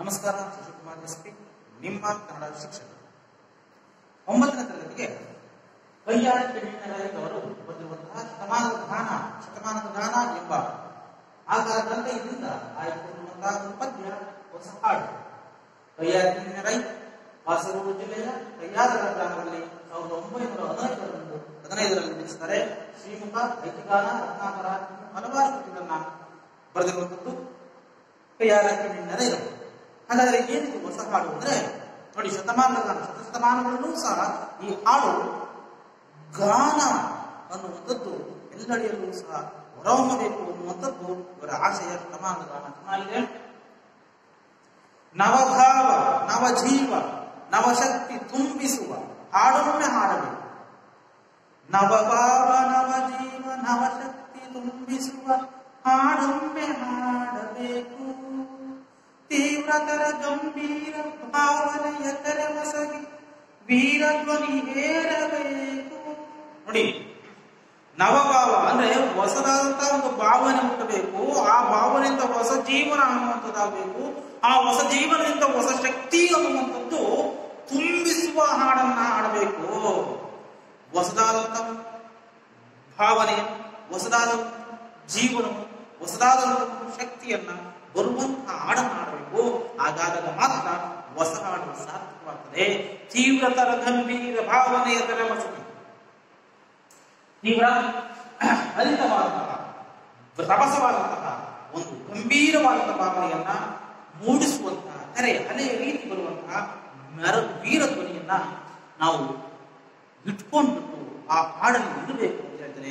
ನಮಸ್ಕಾರ Shivakumar S P ನಿಮ್ಮ ಕನ್ನಡ ಶಿಕ್ಷಕ ಒಂಬತ್ತನೇ ತರಗತಿಗೆ ಕೈಯಾರ ಅವರು ಬರೆದಿರುವಂತಹ ಶತಮಾನದ ಗಾನ ಶತಮಾನದ ಗಾನ ಎಂಬ ಆಧಾರ ಗ್ರಂಥದಿಂದ ಆಯ್ದುಕೊಂಡಿರುವಂತಹ ಒಂದು ಪದ್ಯ ಹೊಸ ಹಾಡು ಕೈಯಾರ ರೈ ಕಾಸರಗೋಡು ಜಿಲ್ಲೆಯ ಕೈಯಾರ ಗ್ರಾಮದಲ್ಲಿ ಸಾವಿರದ ಒಂಬೈನೂರ ಹದಿನೈದರಂದು ಹದಿನೈದರಲ್ಲಿ ತಿಳಿಸಿದ್ದಾರೆ ಶ್ರೀಮುಖ ಐತಿಗಾನ ರತ್ನಾಕರ ಇನ್ನು ಹಲವಾರು ಕೃತಿಗಳನ್ನ ಬರೆದಿರುವಂಥದ್ದು ಕೈಯಾರ ರೈ ಹಾಗಾದ್ರೆ ಏನಿದು ಹೊಸ ಹಾಡು ಅಂದ್ರೆ ನೋಡಿ ಶತಮಾನದ ಗಾನ ಶತಶತಮಾನಗಳಲ್ಲೂ ಸಹ ಈ ಹಾಡು ಗಾನ ಅನ್ನುವಂಥದ್ದು ಎಲ್ಲೆಡೆಯಲ್ಲೂ ಸಹ ಹೊರಹೊಮ್ಮಬೇಕು ಅನ್ನುವಂಥದ್ದು ಇವರ ಆಶಯ ಶತಮಾನದ ಗಾನ ಚೆನ್ನಾಗಿದೆ ನವಭಾವ ನವಜೀವ ನವಶಕ್ತಿ ತುಂಬಿಸುವ ಹಾಡೊಮ್ಮೆ ಹಾಡಬೇಕು ನವಭಾವ ನವಜೀವ ನವಶಕ್ತಿ ತುಂಬಿಸುವ ಹಾಡೊಮ್ಮೆ ಹಾಡಬೇಕು ತೀವ್ರತರ ಗಂಭೀರ ಭಾವನೆಯ ತೆರೆ ಮಸಗಿ ವೀರಧ್ವನಿ ಹೇರಬೇಕು ನೋಡಿ ನವಭಾವ ಅಂದ್ರೆ ಹೊಸದಾದಂತ ಒಂದು ಭಾವನೆ ಹುಟ್ಟಬೇಕು ಆ ಭಾವನೆಯಿಂದ ಹೊಸ ಜೀವನ ಅನ್ನುವಂಥದ್ದಾಗಬೇಕು ಆ ಹೊಸ ಜೀವನದಿಂದ ಹೊಸ ಶಕ್ತಿ ಅನ್ನುವಂಥದ್ದು ತುಂಬಿಸುವ ಹಾಡನ್ನ ಹಾಡಬೇಕು ಹೊಸದಾದಂತ ಭಾವನೆ ಹೊಸದಾದ ಜೀವನ ಹೊಸದಾದಂತ ಒಂದು ಶಕ್ತಿಯನ್ನ ಬರುವಂತಹ ಹಾಡನ್ನು ಹಾಡಬೇಕು ಹಾಗಾದಾಗ ಮಾತ್ರ ಹೊಸ ಹಾಡು ಸಾರ್ಥಕವಾಗ್ತದೆ ತೀವ್ರತರ ಗಂಭೀರ ಭಾವನೆಯ ತರ ಮಸಗಿ ತೀವ್ರ ಹರಿತವಾದಂತಹ ರಭಸವಾದಂತಹ ಒಂದು ಗಂಭೀರವಾದಂತಹ ಭಾವನೆಯನ್ನ ಮೂಡಿಸುವಂತಹ ತೆರೆ ಅಲೆಯ ರೀತಿ ಬರುವಂತಹ ಮರ ವೀರ ಧ್ವನಿಯನ್ನ ನಾವು ಇಟ್ಕೊಂಡ್ಬಿಟ್ಟು ಆ ಹಾಡನ್ನು ಇರಬೇಕು ಅಂತ ಹೇಳ್ತೇನೆ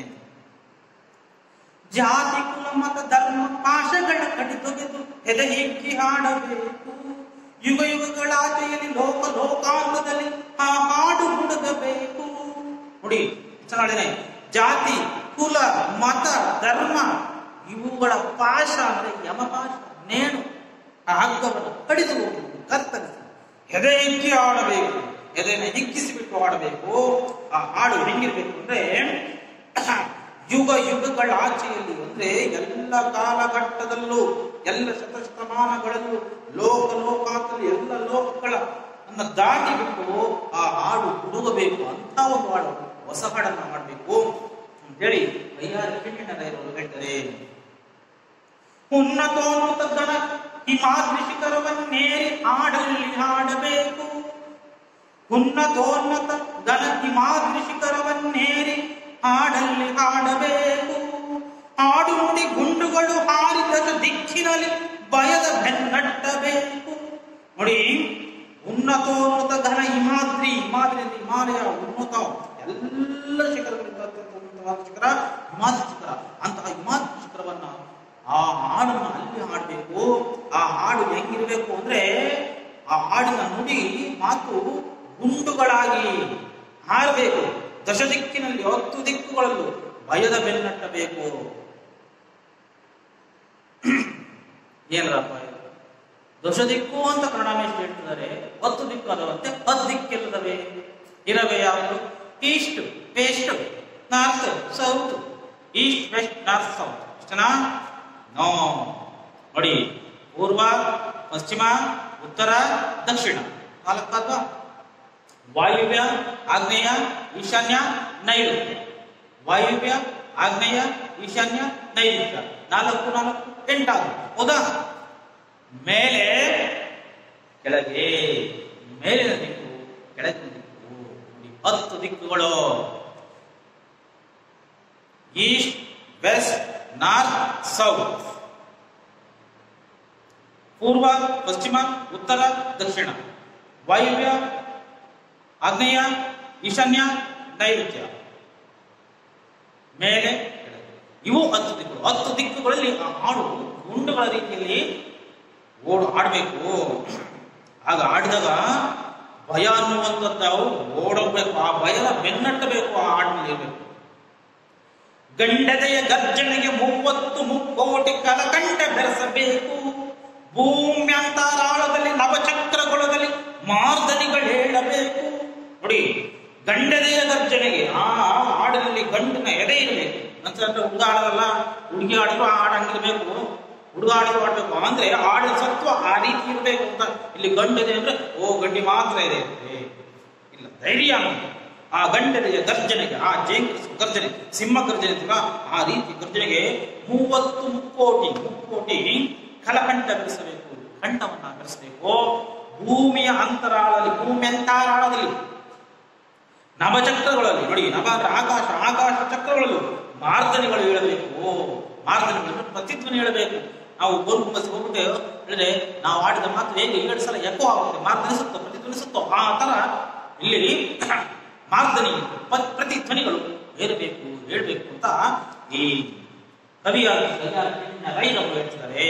ಜಾತಿ ಕುಲ ಮತ ಧರ್ಮ ಪಾಶಗಳ ಕಡಿದೊಗೆದು ಎದೆ ಹಿಕ್ಕಿ ಹಾಡಬೇಕು ಯುಗ ಯುಗಗಳಾಚೆಯಲ್ಲಿ ಲೋಕ ಲೋಕಾಂತದಲ್ಲಿ ಆ ಹಾಡು ಹುಡುಗಬೇಕು ನೋಡಿ ಚೆನ್ನಾಡಿನೆ ಜಾತಿ ಕುಲ ಮತ ಧರ್ಮ ಇವುಗಳ ಪಾಶ ಅಂದ್ರೆ ಯಮಪಾಶ ನೇಣು ಆ ಹಗ್ಗವನ್ನು ಕಡಿದು ಹೋಗುವುದು ಕತ್ತರಿಸಿ ಎದೆ ಹಿಕ್ಕಿ ಆಡಬೇಕು ಎದೆಯನ್ನು ಹಿಗ್ಗಿಸಿಬಿಟ್ಟು ಆಡಬೇಕು ಆ ಹಾಡು ಹೆಂಗಿರ್ಬೇಕು ಅಂದ್ರೆ ಯುಗ ಯುಗಗಳ ಆಚೆಯಲ್ಲಿ ಅಂದ್ರೆ ಎಲ್ಲ ಕಾಲಘಟ್ಟದಲ್ಲೂ ಎಲ್ಲ ಶತಶತಮಾನಗಳಲ್ಲೂ ಲೋಕ ಲೋಕಾಂತದಲ್ಲಿ ಎಲ್ಲ ಲೋಕಗಳ ಅನ್ನ ದಾಟಿ ಬಿಟ್ಟು ಆ ಹಾಡು ಹುಡುಗಬೇಕು ಅಂತ ಒಂದು ಹಾಡು ಹೊಸ ಹಾಡನ್ನ ಮಾಡಬೇಕು ಅಂತೇಳಿ ಕೈಯಾರ ಕಿಣ್ಣಿನ ಇರೋರು ಹೇಳ್ತಾರೆ ಉನ್ನತೋನ್ನತ ಗಣ ಹಿಮಾದ್ರಿ ಶಿಖರವನ್ನೇರಿ ಹಾಡಲ್ಲಿ ಹಾಡಬೇಕು ಉನ್ನತೋನ್ನತ ಗಣ ಹಿಮಾದ್ರಿ ಶಿಖರವನ್ನೇರಿ ಹಾಡಲ್ಲಿ ಹಾಡಬೇಕು ಹಾಡು ನುಡಿ ಗುಂಡುಗಳು ಹಾರಿದ ದಿಕ್ಕಿನಲ್ಲಿ ಭಯದ ಬೆನ್ನಟ್ಟಬೇಕು ನೋಡಿ ಉನ್ನತೋನ್ನತ ಘನ ಹಿಮಾದ್ರಿ ಹಿಮಾದ್ರಿ ಅಂದ್ರೆ ಹಿಮಾಲಯ ಉನ್ನತ ಎಲ್ಲ ಶಿಖರಗಳಿಂದ ಅತ್ಯಂತ ಉನ್ನತವಾದ ಶಿಖರ ಹಿಮಾದ್ರಿ ಶಿಖರ ಅಂತಹ ಹಿಮಾದ್ರಿ ಶಿಖರವನ್ನ ಆ ಹಾಡನ್ನು ಅಲ್ಲಿ ಹಾಡಬೇಕು ಆ ಹಾಡು ಹೆಂಗಿರ್ಬೇಕು ಅಂದ್ರೆ ಆ ಹಾಡಿನ ನುಡಿ ಮಾತು ಗುಂಡುಗಳಾಗಿ ಹಾರಬೇಕು ದಶ ದಿಕ್ಕಿನಲ್ಲಿ ಹತ್ತು ದಿಕ್ಕುಗಳಲ್ಲೂ ಭಯದ ಬೆನ್ನಟ್ಟಬೇಕು ಏನ್ರಪ್ಪ ಇದು ದಶ ದಿಕ್ಕು ಅಂತ ಪ್ರಣಾಮೇಶ್ ಹೇಳ್ತಿದ್ದಾರೆ ಹತ್ತು ದಿಕ್ಕು ಅದವಂತೆ ಹತ್ತು ದಿಕ್ಕಿಲ್ಲದವೆ ಇರವೆ ಯಾವುದು east west north south east west north south ಇಷ್ಟನಾ ನೋ ನೋಡಿ ಪೂರ್ವ ಪಶ್ಚಿಮ ಉತ್ತರ ದಕ್ಷಿಣ ನಾಲ್ಕಾದ್ವಾ ವಾಯುವ್ಯ ಆಗ್ನೇಯ ಈಶಾನ್ಯ ನೈಋತ್ಯ ವಾಯುವ್ಯ ಆಗ್ನೇಯ ಈಶಾನ್ಯ ನೈಋತ್ಯ ನಾಲ್ಕು ನಾಲ್ಕು ಎಂಟಾರು ಹೌದಾ ಮೇಲೆ ಕೆಳಗೆ ಮೇಲಿನ ದಿಕ್ಕು ಕೆಳಗಿನ ದಿಕ್ಕು ನೋಡಿ ಹತ್ತು ದಿಕ್ಕುಗಳು ಈಸ್ಟ್ ವೆಸ್ಟ್ ನಾರ್ತ್ ಸೌತ್ ಪೂರ್ವ ಪಶ್ಚಿಮ ಉತ್ತರ ದಕ್ಷಿಣ ವಾಯುವ್ಯ ಆಗ್ನೇಯ ಈಶಾನ್ಯ ನೈಋತ್ಯ ಮೇಲೆ ಕೆಳಗೆ. ಇವು ಹತ್ತು ದಿಕ್ಕುಗಳು ಹತ್ತು ದಿಕ್ಕುಗಳಲ್ಲಿ ಆ ಹಾಡು ಗುಂಡುಗಳ ರೀತಿಯಲ್ಲಿ ಓಡು ಆಡಬೇಕು ಆಗ ಆಡಿದಾಗ ಭಯ ಅನ್ನುವಂಥದ್ದು ಓಡೋಗ್ಬೇಕು ಆ ಭಯದ ಬೆನ್ನಟ್ಟಬೇಕು ಆ ಹಾಡಿನಲ್ಲಿ ಇರಬೇಕು ಗಂಡದೆಯ ಗರ್ಜನೆಗೆ ಮೂವತ್ತು ಮುಕ್ಕೋಟಿ ಕಲಕಂಠ ಬೆರೆಸಬೇಕು ಭೂಮ್ಯಂತರಾಳದಲ್ಲಿ ನವಚಕ್ರಗೊಳದಲ್ಲಿ ಮಾರ್ದನಿಗಳು ಹೇಳಬೇಕು ನೋಡಿ ಗಂಡದೆಯ ಗರ್ಜನೆಗೆ ಆ ಹಾಡಿನಲ್ಲಿ ಗಂಡಿನ ಎದೆ ಇರಬೇಕು ನಂತರ ಹುಡುಗ ಆಡೋದಲ್ಲ ಹುಡುಗಿ ಆಡಿದ್ರು ಆ ಹಾಡು ಹಂಗಿರ್ಬೇಕು ಹುಡುಗಾಟ ಮಾಡಬೇಕು ಅಂದ್ರೆ ಆಡಿದ ಸತ್ವ ಆ ರೀತಿ ಇರಬೇಕು ಅಂತ ಇಲ್ಲಿ ಗಂಡದೆ ಅಂದ್ರೆ ಓ ಗಂಡಿ ಮಾತ್ರ ಇದೆ ಅಂತೆ. ಇಲ್ಲ ಧೈರ್ಯ ಅನ್ನೋದು. ಆ ಗಂಡನೆಯ ಗರ್ಜನೆಗೆ ಆ ಜೇಂಗ ಗರ್ಜನೆ ಸಿಂಹ ಗರ್ಜನೆ ಅಂತೀವ, ಆ ರೀತಿ ಗರ್ಜನೆಗೆ ಮೂವತ್ತು ಮುಕ್ಕೋಟಿ ಮುಕ್ಕೋಟಿ ಕಲಕಂಠ ಬೆರೆಸಬೇಕು ಕಂಠವನ್ನ ಬೆರೆಸಬೇಕು ಭೂಮಿಯ ಅಂತರಾಳದಲ್ಲಿ ಭೂಮಿ ಅಂತರಾಳದಲ್ಲಿ ನವಚಕ್ರಗಳಲ್ಲಿ ನೋಡಿ ನವ ಅಂದ್ರೆ ಆಕಾಶ ಆಕಾಶ ಚಕ್ರಗಳಲ್ಲೂ ಮಾರ್ದನೆಗಳು ಹೇಳಬೇಕು ಮಾರ್ದನೆಗಳನ್ನು ಪ್ರತಿಧ್ವನಿ ಹೇಳಬೇಕು ನಾವು ಗೋರ್ಗುಂಬಸ್ ಹೋಗ್ಬಿಟ್ಟು ಹೇಳಿದ್ರೆ ನಾವು ಆಡಿದ ಮಾತು ಹೇಗೆ ಏಳು ಸಲ ಎಕೋ ಆಗುತ್ತೆ ಮಾರ್ದನಿಸುತ್ತೋ ಪ್ರತಿಧ್ವನಿಸುತ್ತೋ ಆ ತರ ಇಲ್ಲಿ ಮಾರ್ದನಿ ಪ- ಪ್ರತಿಧ್ವನಿಗಳು ಹೇಳಬೇಕು ಹೇಳಬೇಕು ಅಂತ ಈ ಕವಿಯಾದ ರೈರವರು ಹೇಳ್ತಿದ್ದಾರೆ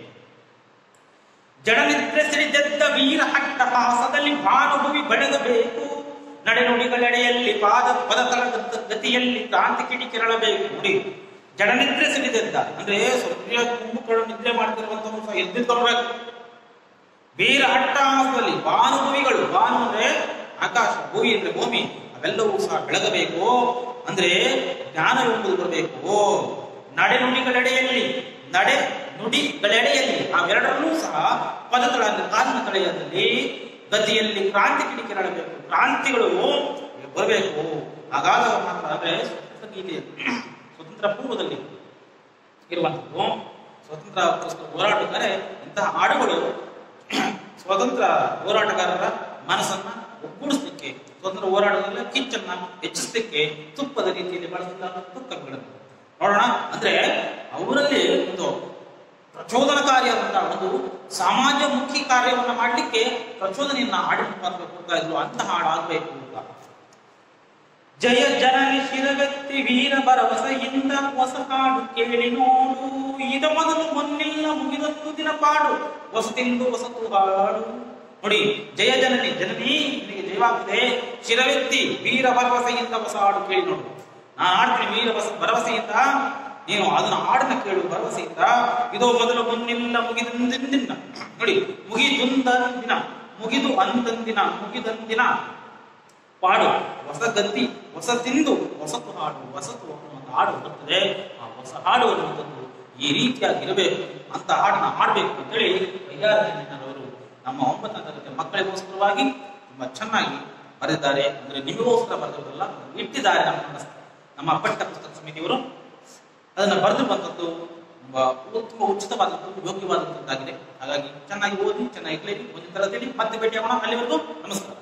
ಜಡನಿದ್ರೆ ಸಿಡಿದೆದ್ದ ವೀರ ಹಟ್ಟಹಾಸದಲ್ಲಿ ಭಾನುಭವಿ ಬೆಳಗಬೇಕು ನಡೆನುಡಿಗಳೆಡೆಯಲ್ಲಿ ಪಾದ ಪದತಳದ ಗತಿಯಲ್ಲಿ ಕ್ರಾಂತಿ ಕಿಡಿ ಕೆರಳಬೇಕು ನೋಡಿ ಜಡನಿದ್ರೆ ಸಿಡಿದೆದ್ದ ಅಂದ್ರೆ ಸೂರ್ಯ ಕುಂಭಕರ್ಣ ನಿದ್ರೆ ಮಾಡ್ತಿರುವಂತವ್ರು ಸಹ ಎದ್ದಿರ್ಕೊಳ್ಬೇಕು ವೀರ ಹಟ್ಟಹಾಸದಲ್ಲಿ ಭಾನುಭವಿಗಳು ಭಾನು ಅಂದ್ರೆ ಆಕಾಶ ಭೂಮಿ ಅಂದ್ರೆ ಭೂಮಿ ಅವೆಲ್ಲವೂ ಸಹ ಬೆಳಗಬೇಕು ಅಂದ್ರೆ ಜ್ಞಾನವೆಂಬುದು ಬರಬೇಕು ನಡೆನುಡಿಗಳೆಡೆಯಲ್ಲಿ ನಡೆ ನುಡಿಗಳೆಡೆಯಲ್ಲಿ ಅವೆರಡರಲ್ಲೂ ಸಹ ಪದಗಳ ಅಂದ್ರೆ ಕಾಲಿನ ತಳೆಯದಲ್ಲಿ ಗತಿಯಲ್ಲಿ ಕ್ರಾಂತಿ ಕಿಡಿ ಕೆರಳಬೇಕು ಕ್ರಾಂತಿಗಳು ಬರಬೇಕು ಹಾಗಾದ ಮಾತ್ರ ಅಂದ್ರೆ ಸ್ವತಂತ್ರ ಗೀತೆ ಸ್ವತಂತ್ರ ಪೂರ್ವದಲ್ಲಿ ಇರುವಂಥದ್ದು ಸ್ವತಂತ್ರ ಹೋರಾಟಗಾರೆ ಇಂತಹ ಹಾಡುಗಳು ಸ್ವತಂತ್ರ ಹೋರಾಟಗಾರರ ಮನಸ್ಸನ್ನ ಒಗ್ಗೂಡಿಸ್ಲಿಕ್ಕೆ ಸ್ವತಂತ್ರ ಹೋರಾಟದಲ್ಲಿ ಕಿಚ್ಚನ್ನ ಹೆಚ್ಚಿಸ್ಲಿಕ್ಕೆ ತುಪ್ಪದ ರೀತಿಯಲ್ಲಿ ಬಳಸಿದಂತಹ ಕವಿಗಳನ್ನು ನೋಡೋಣ ಅಂದ್ರೆ ಅವರಲ್ಲಿ ಒಂದು ಪ್ರಚೋದನಕಾರಿಯಾದಂತಹ ಒಂದು ಸಮಾಜಮುಖಿ ಕಾರ್ಯವನ್ನ ಮಾಡಲಿಕ್ಕೆ ಪ್ರಚೋದನೆಯನ್ನ ಹಾಡಿ ಮಾಡಬೇಕು ಅಂತ ಇದ್ರು ಅಂತಹ ಹಾಡು ಆಗ್ಬೇಕು ಅಂತ ಜಯ ಜನನಿ ಶಿರವೆತ್ತಿ ವೀರ ಭರವಸೆಯಿಂದ ಹೊಸ ಹಾಡು ಕೇಳಿ ನೋಡು ಇದ ಮೊದಲು ಮೊನ್ನೆಲ್ಲ ಮುಗಿದೊಂದು ದಿನ ಪಾಡು ಹೊಸತಿಂದು ಹೊಸತು ಹಾಡು ನೋಡಿ ಜಯ ಜನನಿ ಜನನಿ ನಿನಗೆ ಜಯವಾಗ್ತದೆ ಶಿರವೆತ್ತಿ ವೀರ ಭರವಸೆಯಿಂದ ಹೊಸ ಹಾಡು ಕೇಳಿ ನೋಡು ನಾನು ಆಡ್ತೀನಿ ವೀರ ಭರವಸೆ- ಭರವಸೆಯಿಂದ ನೀನು ಅದನ್ನ ಹಾಡನ್ನ ಕೇಳು ಭರವಸೆಯಿಂದ ಇದೋ ಮೊದಲು ಮುನ್ನೆಲ್ಲ ಮುಗಿದಂದಿನ ನೋಡಿ ಮುಗಿದುಂದಿನ ಮುಗಿದು ಅಂತಂದಿನ ಮುಗಿದಂದಿನ ಪಾಡು ಹೊಸ ಗದ್ದಿ ಹೊಸ ತಿಂದು ಹೊಸತು ಹಾಡು ಹೊಸತು ಅನ್ನುವಂಥ ಹಾಡು ಬರ್ತದೆ ಆ ಹೊಸ ಹಾಡು ಅನ್ನುವಂಥದ್ದು ಈ ರೀತಿಯಾಗಿ ಇರಬೇಕು ಅಂತ ಹಾಡನ್ನ ಹಾಡಬೇಕು ಅಂತೇಳಿ ವೈದ್ಯಾರವರು ನಮ್ಮ ಒಂಬತ್ತನೇ ತರಗತಿ ಮಕ್ಕಳಿಗೋಸ್ಕರವಾಗಿ ತುಂಬಾ ಚೆನ್ನಾಗಿ ಬರೆದಿದ್ದಾರೆ ಅಂದ್ರೆ ನಿಮಗೋಸ್ಕರ ಬರೆದಿರೋದಲ್ಲ ಅದನ್ನ ಇಟ್ಟಿದ್ದಾರೆ ನಮ್ಮ ಮನಸ್ಸು. ನಮ್ಮ ಪಠ್ಯ ಪುಸ್ತಕ ಸಮಿತಿಯವರು ಅದನ್ನ ಬರೆದಿರುವಂಥದ್ದು ತುಂಬಾ ತುಂಬಾ ಉಚಿತವಾದದ್ದು ಯೋಗ್ಯವಾದಂಥದ್ದಾಗಿದೆ ಹಾಗಾಗಿ ಚೆನ್ನಾಗಿ ಓದಿ ಚೆನ್ನಾಗಿ ಕಲಿಯಿರಿ ಮುಂದಿನ ತರಗತಿಯಲ್ಲಿ ಮತ್ತೆ ಭೇಟಿಯಾಗೋಣ ಅಲ್ಲಿವರೆಗೂ ನಮಸ್ಕಾರ